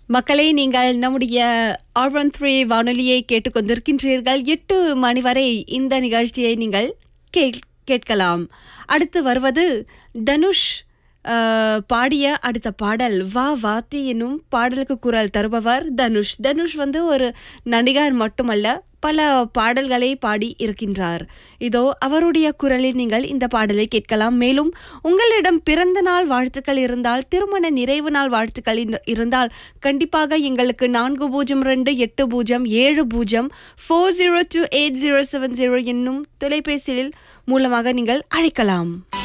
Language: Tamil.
மக்களே நீங்கள் நம்முடைய ஆர் ஒன் த்ரீ வானொலியை கேட்டுக்கொண்டிருக்கின்றீர்கள் எட்டு மணி வரை இந்த நிகழ்ச்சியை நீங்கள் கே- கேட்கலாம் அடுத்து வருவது தனுஷ் அஹ், பாடிய அடுத்த பாடல் வா வாத்தி என்னும் பாடலுக்கு குரல் தருபவர் தனுஷ் தனுஷ் வந்து ஒரு நடிகர் மட்டுமல்ல பல பாடல்களை பாடி இருக்கின்றார் இதோ அவருடைய குரலில் நீங்கள் இந்த பாடலை கேட்கலாம் மேலும் உங்களிடம் பிறந்த நாள் வாழ்த்துக்கள் இருந்தால் திருமண நிறைவு நாள் வாழ்த்துக்கள் இரு- இருந்தால் கண்டிப்பாக எங்களுக்கு நான்கு பூஜ்ஜியம் ரெண்டு எட்டு பூஜ்ஜியம் ஏழு பூஜ்ஜியம் four zero two eight zero seven zero என்னும் தொலைபேசியில் மூலமாக நீங்கள் அழைக்கலாம்